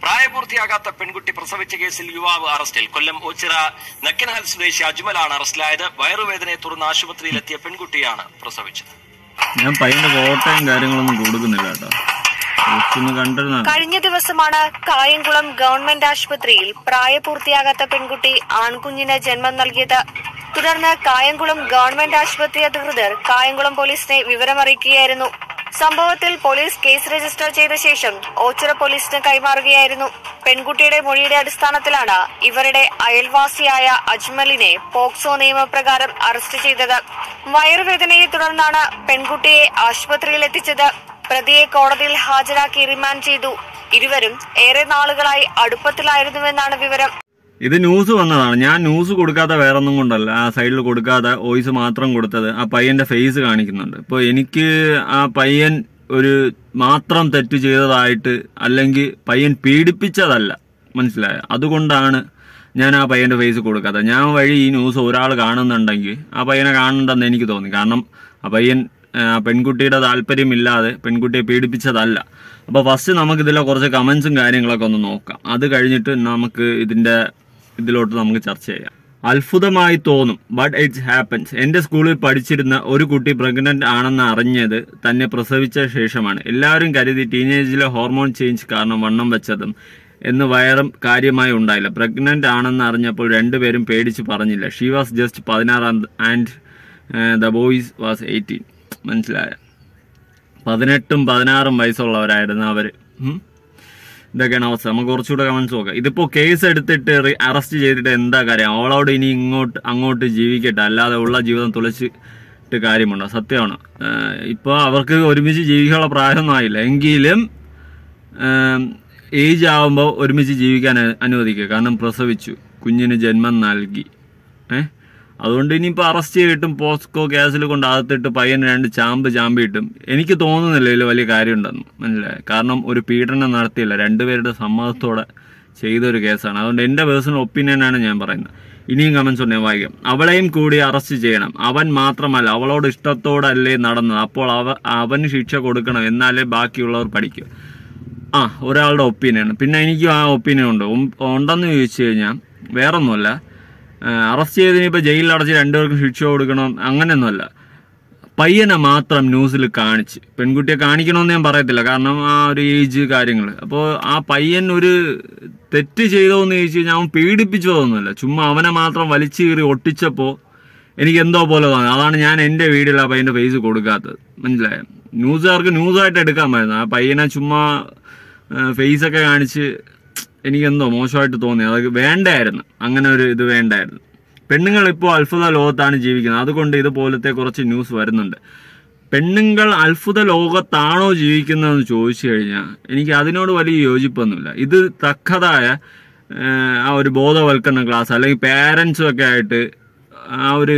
പ്രായപൂർത്തിയാകാത്ത പെൺകുട്ടി പ്രസവിച്ച കേസിൽ യുവാവ് അറസ്റ്റിൽ കൊല്ലം ഓച്ചിറ നക്കനഹൽ സ്വദേശി അജ്മലാണ് അറസ്റ്റിലായത് വയറുവേദനയെ തുടർന്ന് ആശുപത്രിയിലെത്തിയ പെൺകുട്ടിയാണ് പ്രസവിച്ചത് ഞാൻ പയ്യന്റെ ഫോട്ടോയും കാര്യങ്ങളൊന്നും കൊടുക്കുന്നില്ല കേട്ടോ ജസ്റ്റ് ഒന്ന് കണ്ടിരുന്നാ കഴിഞ്ഞ ദിവസമാണ് കായംകുളം ഗവൺമെന്റ് ആശുപത്രിയിൽ പ്രായപൂർത്തിയാകാത്ത പെൺകുട്ടി ആൺകുഞ്ഞിന് ജന്മം നൽകിയത് തുടർന്ന് കായംകുളം ഗവൺമെന്റ് ആശുപത്രി അധികൃതർ കായംകുളം പോലീസിനെ വിവരമറിയിക്കുകയായിരുന്നു സംഭവത്തിൽ പോലീസ് കേസ് രജിസ്റ്റർ ചെയ്ത ശേഷം ഓച്ചിറ പോലീസിന് കൈമാറുകയായിരുന്നു പെൺകുട്ടിയുടെ മൊഴിയുടെ അടിസ്ഥാനത്തിലാണ് ഇവരുടെ അയൽവാസിയായ അജ്മലിനെ പോക്സോ നിയമപ്രകാരം അറസ്റ്റ് ചെയ്തത് വയറുവേദനയെ തുടർന്നാണ് പെൺകുട്ടിയെ ആശുപത്രിയിൽ എത്തിച്ചത് പ്രതിയെ കോടതിയിൽ ഹാജരാക്കി റിമാൻഡ് ചെയ്തു ഇരുവരും ഏറെ നാളുകളായി അടുപ്പത്തിലായിരുന്നുവെന്നാണ് വിവരം ഇത് ന്യൂസ് വന്നതാണ് ഞാൻ ന്യൂസ് കൊടുക്കാത്ത വേറൊന്നും കൊണ്ടല്ല ആ സൈഡിൽ കൊടുക്കാതെ വോയിസ് മാത്രം കൊടുത്തത് ആ പയ്യന്റെ ഫേസ് കാണിക്കുന്നുണ്ട് ഇപ്പോൾ എനിക്ക് ആ പയ്യൻ ഒരു മാത്രം തെറ്റ് ചെയ്തതായിട്ട് അല്ലെങ്കിൽ പയ്യൻ പീഡിപ്പിച്ചതല്ല മനസ്സിലായ അതുകൊണ്ടാണ് ഞാൻ ആ പയ്യന്റെ ഫേസ് കൊടുക്കാത്തത് ഞാൻ വഴി ഈ ന്യൂസ് ഒരാൾ കാണുന്നുണ്ടെങ്കിൽ ആ പയ്യനെ കാണണ്ടെന്ന് എനിക്ക് തോന്നി കാരണം ആ പയ്യൻ ആ, പെൺകുട്ടിയുടെ താല്പര്യമില്ലാതെ പെൺകുട്ടിയെ പീഡിപ്പിച്ചതല്ല അപ്പോൾ ഫസ്റ്റ് നമുക്ക് ഇതിലെ കുറച്ച് കമന്റ്സും കാര്യങ്ങളൊക്കെ ഒന്ന് നോക്കാം അത് കഴിഞ്ഞിട്ട് നമുക്ക് ഇതിന്റെ ഇതിലോട്ട് നമുക്ക് ചർച്ച ചെയ്യാം അത്ഭുതമായി തോന്നും ബട്ട് ഇറ്റ്സ് ഹാപ്പൻസ് എന്റെ സ്കൂളിൽ പഠിച്ചിരുന്ന ഒരു കുട്ടി പ്രഗ്നന്റ് ആണെന്ന് അറിഞ്ഞത് തന്നെ പ്രസവിച്ച ശേഷമാണ് എല്ലാവരും കരുതി ടീനേജിലെ ഹോർമോൺ ചേഞ്ച് കാരണം വണ്ണം വെച്ചതും എന്ന് വയറും കാര്യമായി ഉണ്ടായില്ല പ്രഗ്നന്റ് ആണെന്ന് അറിഞ്ഞപ്പോൾ രണ്ടുപേരും പേടിച്ച് പറഞ്ഞില്ല ഷീ വാസ് ജസ്റ്റ് പതിനാറ് and the boys was eighteen മനസ്സിലായ പതിനെട്ടും പതിനാറും വയസ്സുള്ളവരായിരുന്നു അവര് ഉം. ഇതൊക്കെയാണ് അവസ്ഥ നമുക്ക് കുറച്ചുകൂടെ കമന്റ്സ് നോക്കാം ഇതിപ്പോ കേസ് എടുത്തിട്ട് അറസ്റ്റ് ചെയ്തിട്ട് എന്താ കാര്യം അവളോട് ഇനി ഇങ്ങോട്ട് അങ്ങോട്ട് ജീവിക്കട്ടെ അല്ലാതെ ഉള്ള ജീവിതം തുളച്ചിട്ട് കാര്യമുണ്ടോ സത്യമാണ് ഇപ്പോൾ അവർക്ക് ഒരുമിച്ച് ജീവിക്കാനുള്ള പ്രായമൊന്നും ആയില്ല എങ്കിലും ഏജ് ആവുമ്പോൾ ഒരുമിച്ച് ജീവിക്കാൻ അ- അനുവദിക്കുക കാരണം പ്രസവിച്ചു കുഞ്ഞിന് ജന്മം നൽകി ഏഹ് അതുകൊണ്ട് ഇനിയിപ്പോൾ അറസ്റ്റ് ചെയ്തിട്ടും പോസ്കോ കേസിൽ കൊണ്ട് അകത്തിട്ട് പയ്യന് രണ്ട് ചാമ്പ് ചാമ്പിയിട്ടും എനിക്ക് തോന്നുന്നില്ല ഇതിൽ വലിയ കാര്യമുണ്ടെന്ന് മനസ്സിലായി കാരണം ഒരു പീഡനം നടത്തിയില്ല രണ്ടുപേരുടെ സമ്മതത്തോടെ ചെയ്തൊരു കേസാണ് അതുകൊണ്ട് എൻ്റെ പേഴ്സണൽ ഒപ്പീനിയനാണ് ഞാൻ പറയുന്നത് ഇനിയും കമൻസ് ഉണ്ട് ഞാൻ വായിക്കാം അവളെയും കൂടി അറസ്റ്റ് ചെയ്യണം അവൻ മാത്രമല്ല അവളോട് ഇഷ്ടത്തോടല്ലേ നടന്നത് അപ്പോൾ അവ അവന് ശിക്ഷ കൊടുക്കണം എന്നാലേ ബാക്കിയുള്ളവർ പഠിക്കൂ ആ ഒരാളുടെ ഒപ്പീനിയൻ പിന്നെ എനിക്കും ആ ഒപ്പീനിയൻ ഉണ്ട് ഉം- ഉണ്ടെന്ന് ചോദിച്ചു കഴിഞ്ഞാൽ വേറൊന്നുമല്ല അറസ്റ്റ് ചെയ്തതിന് ഇപ്പോൾ ജയിലിൽ അടച്ച് രണ്ടുപേർക്കും ശിക്ഷ കൊടുക്കണം അങ്ങനെയൊന്നുമല്ല പയ്യനെ മാത്രം ന്യൂസിൽ കാണിച്ച് പെൺകുട്ടിയെ കാണിക്കണമെന്ന് ഞാൻ പറയത്തില്ല കാരണം ആ ഒരു ഏജ് കാര്യങ്ങൾ അപ്പോൾ ആ പയ്യൻ ഒരു തെറ്റ് ചെയ്തോ എന്ന് ചോദിച്ചു കഴിഞ്ഞാൽ അവൻ പീഡിപ്പിച്ചതൊന്നുമല്ല ചുമ്മാ അവനെ മാത്രം വലിച്ചു കീറി ഒട്ടിച്ചപ്പോൾ എനിക്ക് എന്തോ പോലെ തോന്നി അതാണ് ഞാൻ എൻ്റെ വീഡിയോയിൽ ആ പയ്യൻ്റെ ഫേസ് കൊടുക്കാത്തത് മനസ്സിലായോ ന്യൂസുകാർക്ക് ന്യൂസായിട്ട് എടുക്കാൻ പറ്റുന്നു ആ പയ്യനെ ചുമ്മാ ഫേസൊക്കെ കാണിച്ച് എനിക്കെന്തോ മോശമായിട്ട് തോന്നി അത് വേണ്ടായിരുന്നു അങ്ങനെ ഒരു ഇത് വേണ്ടായിരുന്നു പെണ്ണുങ്ങൾ ഇപ്പോൾ അത്ഭുത ലോകത്താണ് ജീവിക്കുന്നത് അതുകൊണ്ട് ഇതുപോലത്തെ കുറച്ച് ന്യൂസ് വരുന്നുണ്ട് പെണ്ണുങ്ങൾ അത്ഭുത ലോകത്താണോ ജീവിക്കുന്നതെന്ന് ചോദിച്ചു കഴിഞ്ഞാൽ എനിക്ക് അതിനോട് വലിയ യോജിപ്പൊന്നുമില്ല ഇത് തക്കതായ ഏഹ്, ആ ഒരു ബോധവൽക്കരണ ക്ലാസ് അല്ലെങ്കിൽ പാരൻസും ഒക്കെ ആയിട്ട് ആ ഒരു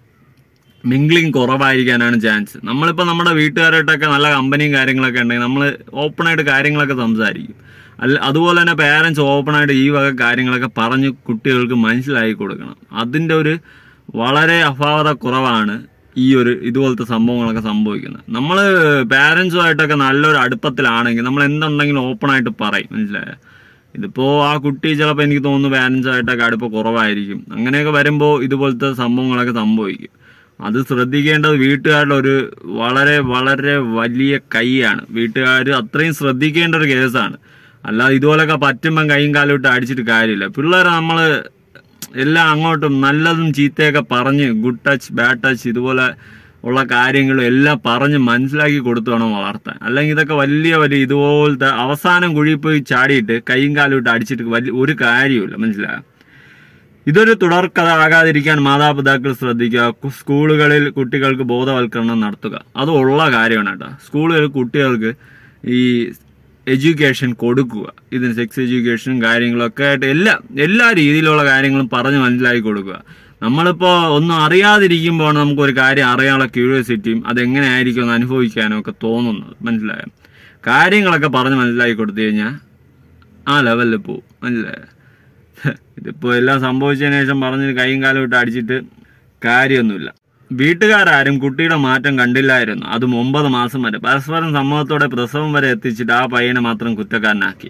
മിംഗ്ലിങ് കുറവായിരിക്കാനാണ് ചാൻസ് നമ്മളിപ്പോൾ നമ്മുടെ വീട്ടുകാരായിട്ടൊക്കെ നല്ല കമ്പനിയും കാര്യങ്ങളൊക്കെ ഉണ്ടെങ്കിൽ നമ്മൾ ഓപ്പണായിട്ട് കാര്യങ്ങളൊക്കെ സംസാരിക്കും അല്ല അതുപോലെ തന്നെ പേരൻസ് ഓപ്പണായിട്ട് ഈ വക കാര്യങ്ങളൊക്കെ പറഞ്ഞ് കുട്ടികൾക്ക് മനസ്സിലാക്കി കൊടുക്കണം അതിൻ്റെ ഒരു വളരെ അഭാവത കുറവാണ് ഈ ഒരു ഇതുപോലത്തെ സംഭവങ്ങളൊക്കെ സംഭവിക്കുന്നത് നമ്മൾ പാരൻസുമായിട്ടൊക്കെ നല്ലൊരു അടുപ്പത്തിലാണെങ്കിൽ നമ്മൾ എന്തുണ്ടെങ്കിലും ഓപ്പണായിട്ട് പറയും മനസ്സിലായോ ഇതിപ്പോൾ ആ കുട്ടി ചിലപ്പോൾ എനിക്ക് തോന്നുന്നു പാരൻസുമായിട്ടൊക്കെ അടുപ്പം കുറവായിരിക്കും അങ്ങനെയൊക്കെ വരുമ്പോൾ ഇതുപോലത്തെ സംഭവങ്ങളൊക്കെ സംഭവിക്കും അത് ശ്രദ്ധിക്കേണ്ടത് വീട്ടുകാരുടെ ഒരു വളരെ വളരെ വലിയ കൈയാണ് വീട്ടുകാർ അത്രയും ശ്രദ്ധിക്കേണ്ട ഒരു കേസാണ് അല്ലാതെ ഇതുപോലൊക്കെ പറ്റുമ്പം കൈയും കാലും ഇട്ട് അടിച്ചിട്ട് കാര്യമില്ല പിള്ളേരെ നമ്മൾ എല്ലാം അങ്ങോട്ടും നല്ലതും ചീത്തയൊക്കെ പറഞ്ഞ് ഗുഡ് ടച്ച് ബാഡ് ടച്ച് ഇതുപോലെ ഉള്ള കാര്യങ്ങളും എല്ലാം പറഞ്ഞ് മനസ്സിലാക്കി കൊടുത്തു വേണം വളർത്താൻ അല്ലെങ്കിൽ ഇതൊക്കെ വലിയ വലിയ ഇതുപോലത്തെ അവസാനം കുഴിയിൽ പോയി ചാടിയിട്ട് കൈയും കാലും ഇട്ട് അടിച്ചിട്ട് വലിയ ഒരു കാര്യമില്ല മനസ്സിലായോ ഇതൊരു തുടർക്കഥ ആകാതിരിക്കാൻ മാതാപിതാക്കൾ ശ്രദ്ധിക്കുക കു- സ്കൂളുകളിൽ കുട്ടികൾക്ക് ബോധവൽക്കരണം നടത്തുക അത് ഉള്ള കാര്യമാണ് കേട്ടോ സ്കൂളുകളിൽ കുട്ടികൾക്ക് ഈ എഡ്യൂക്കേഷൻ കൊടുക്കുക ഇതിന് സെക്സ് എഡ്യൂക്കേഷനും കാര്യങ്ങളൊക്കെ ആയിട്ട് എല്ലാ എല്ലാ രീതിയിലുള്ള കാര്യങ്ങളും പറഞ്ഞ് മനസ്സിലാക്കി കൊടുക്കുക നമ്മളിപ്പോൾ ഒന്നും അറിയാതിരിക്കുമ്പോൾ നമുക്ക് ഒരു കാര്യം അറിയാനുള്ള ക്യൂരിയോസിറ്റിയും അതെങ്ങനെ ആയിരിക്കും എന്ന് അനുഭവിക്കാനും ഒക്കെ തോന്നുന്നത് മനസ്സിലായോ കാര്യങ്ങളൊക്കെ പറഞ്ഞ് മനസ്സിലാക്കി കൊടുത്തു കഴിഞ്ഞാൽ ആ ലെവലിൽ പോവും മനസ്സിലായോ ഇതിപ്പോൾ എല്ലാം സംഭവിച്ചതിന് ശേഷം പറഞ്ഞ് കൈയും കാലും ഇട്ട് അടിച്ചിട്ട് കാര്യമൊന്നുമില്ല വീട്ടുകാരും കുട്ടിയുടെ മാറ്റം കണ്ടില്ലായിരുന്നു അതും ഒമ്പത് മാസം വരെ പരസ്പരം സമ്മതത്തോടെ പ്രസവം വരെ എത്തിച്ചിട്ട് ആ പയ്യനെ മാത്രം കുറ്റക്കാരനാക്കി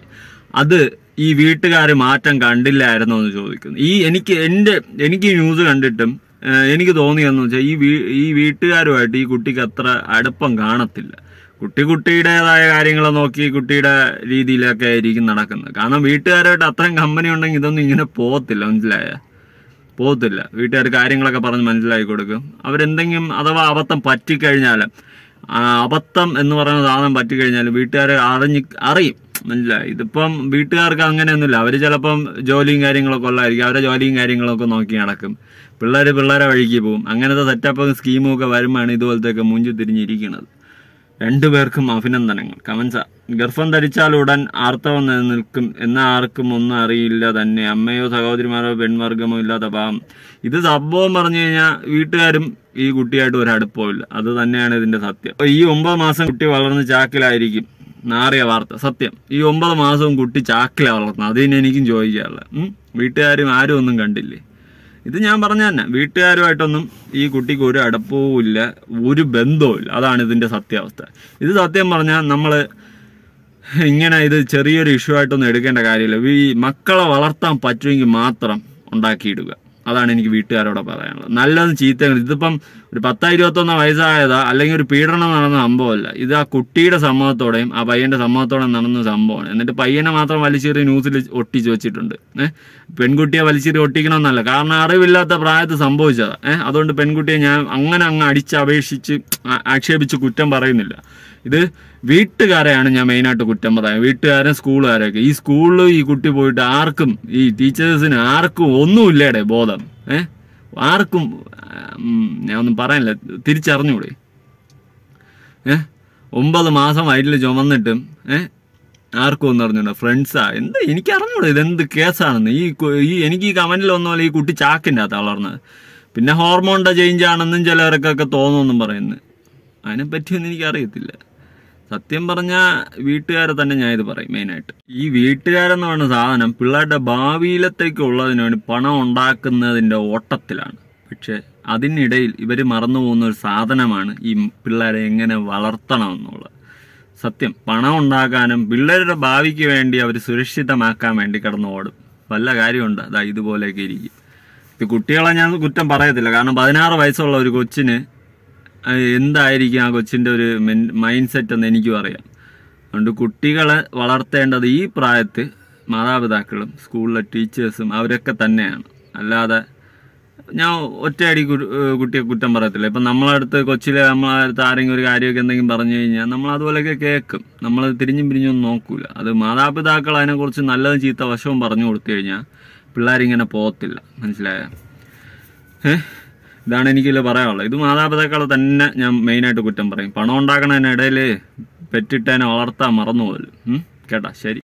അത് ഈ വീട്ടുകാർ മാറ്റം കണ്ടില്ലായിരുന്നോ എന്ന് ചോദിക്കുന്നു ഈ എനിക്ക് എൻ്റെ എനിക്ക് ഈ ന്യൂസ് കണ്ടിട്ടും ഏഹ്, എനിക്ക് തോന്നിയെന്ന് വെച്ചാൽ ഈ വീ ഈ വീട്ടുകാരുമായിട്ട് ഈ കുട്ടിക്ക് അത്ര അടുപ്പം കാണത്തില്ല കുട്ടി കുട്ടിയുടേതായ കാര്യങ്ങൾ നോക്കി കുട്ടിയുടെ രീതിയിലൊക്കെ ആയിരിക്കും നടക്കുന്നത് കാരണം വീട്ടുകാരായിട്ട് അത്രയും കമ്പനി ഉണ്ടെങ്കിൽ ഇതൊന്നും ഇങ്ങനെ പോകത്തില്ല മനസ്സിലായ പോകത്തില്ല വീട്ടുകാർ കാര്യങ്ങളൊക്കെ പറഞ്ഞ് മനസ്സിലാക്കി കൊടുക്കും അവരെന്തെങ്കിലും അഥവാ അബദ്ധം പറ്റിക്കഴിഞ്ഞാൽ ആ അബദ്ധം എന്ന് പറയുന്ന സാധനം പറ്റിക്കഴിഞ്ഞാൽ വീട്ടുകാർ അറിഞ്ഞ് അറിയും മനസ്സിലായി ഇതിപ്പം വീട്ടുകാർക്ക് അങ്ങനെയൊന്നുമില്ല അവർ ചിലപ്പം ജോലിയും കാര്യങ്ങളൊക്കെ ഉള്ളതായിരിക്കും അവരെ ജോലിയും കാര്യങ്ങളൊക്കെ നോക്കി നടക്കും പിള്ളേർ പിള്ളേരെ വഴിക്ക് പോകും അങ്ങനത്തെ സെറ്റപ്പും സ്കീമും ഒക്കെ വരുമ്പോഴാണ് ഇതുപോലത്തെയൊക്കെ മുഞ്ചി തിരിഞ്ഞിരിക്കുന്നത് രണ്ടുപേർക്കും അഭിനന്ദനങ്ങൾ കമൻസ ഗർഭം ധരിച്ചാൽ ഉടൻ ആർത്തവം നിലനിൽക്കും എന്ന ആർക്കും ഒന്നും അറിയില്ല തന്നെ അമ്മയോ സഹോദരിമാരോ പെൺവർഗമോ ഇല്ലാത്ത പാവം ഇത് സംഭവം പറഞ്ഞു കഴിഞ്ഞാൽ വീട്ടുകാരും ഈ കുട്ടിയായിട്ട് ഒരു അടുപ്പമില്ല അത് തന്നെയാണ് ഇതിന്റെ സത്യം അപ്പൊ ഈ ഒമ്പത് മാസം കുട്ടി വളർന്ന് ചാക്കിലായിരിക്കും നാറിയ വാർത്ത സത്യം ഈ ഒമ്പത് മാസവും കുട്ടി ചാക്കിലാണ് വളർത്തുന്നത് അതിന് എനിക്കും ചോദിക്കാറില്ല വീട്ടുകാരും ആരും ഒന്നും കണ്ടില്ലേ ഇത് ഞാൻ പറഞ്ഞ തന്നെ വീട്ടുകാരുമായിട്ടൊന്നും ഈ കുട്ടിക്ക് ഒരു അടുപ്പവും ഇല്ല ഒരു ബന്ധവും ഇല്ല അതാണ് ഇതിന്റെ സത്യാവസ്ഥ ഇത് സത്യം പറഞ്ഞാൽ നമ്മൾ ഇങ്ങനെ ഇത് ചെറിയൊരു ഇഷ്യൂ ആയിട്ടൊന്നും എടുക്കേണ്ട കാര്യമില്ല ഈ മക്കളെ വളർത്താൻ പറ്റുമെങ്കിൽ മാത്രം ഉണ്ടാക്കിയിടുക അതാണ് എനിക്ക് വീട്ടുകാരോട് പറയാനുള്ളത് നല്ലതും ചീത്തയും ഇതിപ്പം ഒരു പത്താ ഇരുപത്തൊന്നോ വയസ്സായതാ അല്ലെങ്കിൽ ഒരു പീഡനം നടന്ന സംഭവമല്ല ഇത് ആ കുട്ടിയുടെ സമ്മതത്തോടെയും ആ പയ്യന്റെ സമ്മതത്തോടെയും നടന്ന സംഭവമാണ് എന്നിട്ട് പയ്യനെ മാത്രം വലിച്ചെറിയ ന്യൂസിൽ ഒട്ടിച്ച് വെച്ചിട്ടുണ്ട് ഏഹ് പെൺകുട്ടിയെ വലിച്ചെറിയ ഒട്ടിക്കണമെന്നല്ല കാരണം അറിവില്ലാത്ത പ്രായത്തിൽ സംഭവിച്ചതാ ഏഹ് അതുകൊണ്ട് പെൺകുട്ടിയെ ഞാൻ അങ്ങനെ അങ്ങ് അടിച്ചപേക്ഷിച്ച് ആ- ആക്ഷേപിച്ച് കുറ്റം പറയുന്നില്ല ഇത് വീട്ടുകാരെയാണ് ഞാൻ മെയിനായിട്ട് കുറ്റം പറയാം വീട്ടുകാരും സ്കൂളുകാരൊക്കെ ഈ സ്കൂളിൽ ഈ കുട്ടി പോയിട്ട് ആർക്കും ഈ ടീച്ചേഴ്സിന് ആർക്കും ഒന്നുമില്ലേടെ ബോധം ഏ ആർക്കും ഉം, ഞാൻ ഒന്നും പറയാനില്ല തിരിച്ചറിഞ്ഞൂടെ ഏ ഒമ്പത് മാസം വയറ്റിൽ ചുമന്നിട്ടും ഏ ആർക്കും ഒന്നും അറിഞ്ഞൂടാ ഫ്രണ്ട്സാ എന്താ എനിക്ക് അറിഞ്ഞൂടാ ഇതെന്ത് കേസാണെന്ന് ഈ കു- ഈ എനിക്ക് ഈ കമന്റിൽ ഒന്നും പോലെ ഈ കുട്ടി ചാക്കിൻ്റെ അകത്ത് വളർന്നത് പിന്നെ ഹോർമോണിന്റെ ചേഞ്ച് ആണെന്നും ചിലവർക്കൊക്കെ തോന്നുമെന്നും പറയുന്നു അതിനെ പറ്റിയൊന്നും എനിക്ക് അറിയത്തില്ല സത്യം പറഞ്ഞാൽ വീട്ടുകാരെ തന്നെ ഞാൻ ഇത് പറയും മെയിനായിട്ട് ഈ വീട്ടുകാരെന്ന് പറയുന്ന സാധനം പിള്ളേരുടെ ഭാവിയിലത്തേക്ക് ഉള്ളതിന് വേണ്ടി പണം ഉണ്ടാക്കുന്നതിൻ്റെ ഓട്ടത്തിലാണ് പക്ഷെ അതിനിടയിൽ ഇവർ മറന്നു പോകുന്ന ഒരു സാധനമാണ് ഈ പിള്ളേരെ എങ്ങനെ വളർത്തണം എന്നുള്ളത് സത്യം പണം ഉണ്ടാക്കാനും പിള്ളേരുടെ ഭാവിക്ക് വേണ്ടി അവർ സുരക്ഷിതമാക്കാൻ വേണ്ടി കിടന്ന് ഓടും വല്ല കാര്യമുണ്ട് അതാ ഇതുപോലെയൊക്കെ ഇരിക്കും ഇത് കുട്ടികളെ ഞാൻ കുറ്റം പറയത്തില്ല കാരണം പതിനാറ് വയസ്സുള്ള ഒരു കൊച്ചിന് അത് എന്തായിരിക്കും ആ കൊച്ചിൻ്റെ ഒരു മൈൻഡ് സെറ്റ് എന്ന് എനിക്കും അറിയാം അതുകൊണ്ട് കുട്ടികളെ വളർത്തേണ്ടത് ഈ പ്രായത്തിൽ മാതാപിതാക്കളും സ്കൂളിലെ ടീച്ചേഴ്സും അവരൊക്കെ തന്നെയാണ് അല്ലാതെ ഞാൻ ഒറ്റയടി കു- ഏഹ് കുട്ടിയെ കുറ്റം പറയത്തില്ല ഇപ്പം നമ്മളടുത്ത് കൊച്ചിലെ നമ്മളടുത്ത് ആരെങ്കിലും ഒരു കാര്യമൊക്കെ എന്തെങ്കിലും പറഞ്ഞു കഴിഞ്ഞാൽ നമ്മൾ അതുപോലെയൊക്കെ കേൾക്കും നമ്മൾ തിരിഞ്ഞും പിരിഞ്ഞും ഒന്നും നോക്കൂല അത് മാതാപിതാക്കൾ അതിനെക്കുറിച്ച് നല്ലതും ചീത്ത വശവും പറഞ്ഞു കൊടുത്തു കഴിഞ്ഞാൽ പിള്ളേരിങ്ങനെ പോകത്തില്ല മനസ്സിലായ ഏഹ് ഇതാണ് എനിക്കില്ല പറയാനുള്ളത് ഇത് മാതാപിതാക്കളെ തന്നെ ഞാൻ മെയിനായിട്ട് കുറ്റം പറയും പണം ഉണ്ടാക്കണതിനിടയിൽ പെറ്റിട്ടതിനെ വളർത്താൻ മറന്നു പോലും കേട്ടാ ശരി